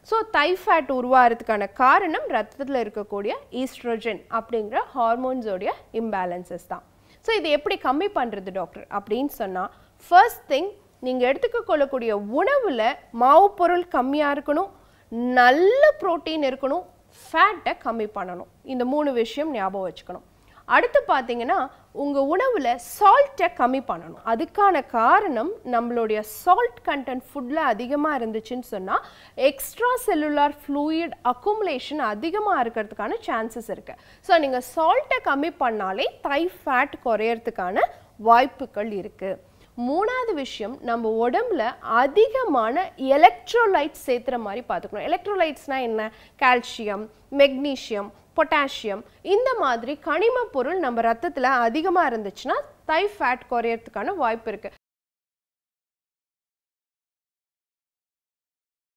so தை fat உருவாகிறதுக்கான காரணம் ரத்தத்தில் இருக்கக்கூடிய ஈஸ்ட்ரோஜன் அப்படிங்கிற ஹார்மோன்ஸோடைய இம்பேலன்சஸ் தான் ஸோ இது எப்படி கம்மி பண்ணுறது டாக்டர் அப்படின்னு சொன்னால் ஃபர்ஸ்ட் திங் நீங்கள் எடுத்துக்க கொள்ளக்கூடிய உணவில் மாவு பொருள் கம்மியாக இருக்கணும் நல்ல புரோட்டீன் இருக்கணும் ஃபேட்டை கம்மி பண்ணணும் இந்த மூணு விஷயம் ஞாபகம் வச்சுக்கணும் அடுத்து பார்த்தீங்கன்னா உங்கள் உணவில் சால்ட்டை கம்மி பண்ணணும் அதுக்கான காரணம் நம்மளுடைய சால்ட் கண்டென்ட் ஃபுட்டில் அதிகமாக இருந்துச்சுன்னு சொன்னால் எக்ஸ்ட்ரா செல்லுலார் ஃப்ளூயிட் அக்குமுலேஷன் அதிகமாக இருக்கிறதுக்கான சான்சஸ் இருக்குது ஸோ நீங்கள் சால்ட்டை கம்மி பண்ணாலே தை ஃபேட் குறையறதுக்கான வாய்ப்புகள் இருக்குது மூணாவது விஷயம் நம்ம உடம்புல அதிகமான எலக்ட்ரோலைட்ஸ் சேர்த்துற மாதிரி பார்த்துக்கணும் எலக்ட்ரோலைட்ஸ்னால் என்ன கால்சியம் மெக்னீஷியம் பொட்டாசியம் இந்த மாதிரி கனிம பொருள் நம்ம ரத்தத்தில் அதிகமாக இருந்துச்சுன்னா தை ஃபேட் குறையறதுக்கான வாய்ப்பு இருக்குது